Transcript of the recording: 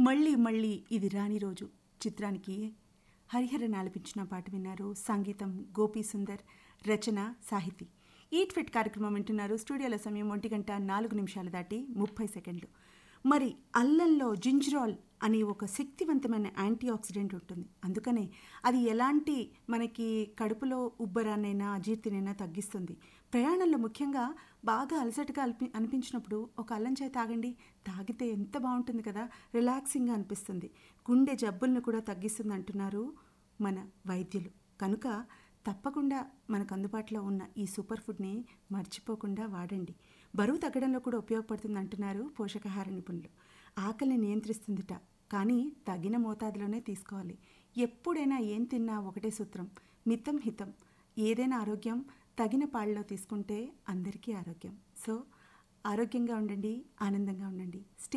మళ్ళీ మళ్ళీ ఇది రాని రోజు చిత్రానికి హరిహరన్ ఆలపించిన పాట విన్నారు సంగీతం గోపీ సుందర్ రచన సాహితీ ఈట్ ఫిట్ కార్యక్రమం వింటున్నారు స్టూడియోల సమయం ఒంటి గంట నాలుగు నిమిషాలు దాటి ముప్పై సెకండ్లు మరి అల్లంలో జింజరాల్ అనే ఒక శక్తివంతమైన యాంటీ ఆక్సిడెంట్ ఉంటుంది అందుకనే అది ఎలాంటి మనకి కడుపులో ఉబ్బరాన్నైనా అజీర్తినైనా తగ్గిస్తుంది ప్రయాణంలో ముఖ్యంగా బాగా అలసటగా అల్పి అనిపించినప్పుడు ఒక అల్లం చాయ్ తాగండి తాగితే ఎంత బాగుంటుంది కదా రిలాక్సింగ్గా అనిపిస్తుంది గుండె జబ్బులను కూడా తగ్గిస్తుంది అంటున్నారు మన వైద్యులు కనుక తప్పకుండా మనకు అందుబాటులో ఉన్న ఈ సూపర్ ఫుడ్ని మర్చిపోకుండా వాడండి బరువు తగ్గడంలో కూడా ఉపయోగపడుతుంది అంటున్నారు పోషకాహార నిపుణులు ఆకలిని నియంత్రిస్తుందిట కానీ తగిన మోతాదులోనే తీసుకోవాలి ఎప్పుడైనా ఏం తిన్నా ఒకటే సూత్రం మితం హితం ఏదైనా ఆరోగ్యం తగిన పాళ్ళలో తీసుకుంటే అందరికీ ఆరోగ్యం సో ఆరోగ్యంగా ఉండండి ఆనందంగా ఉండండి స్టే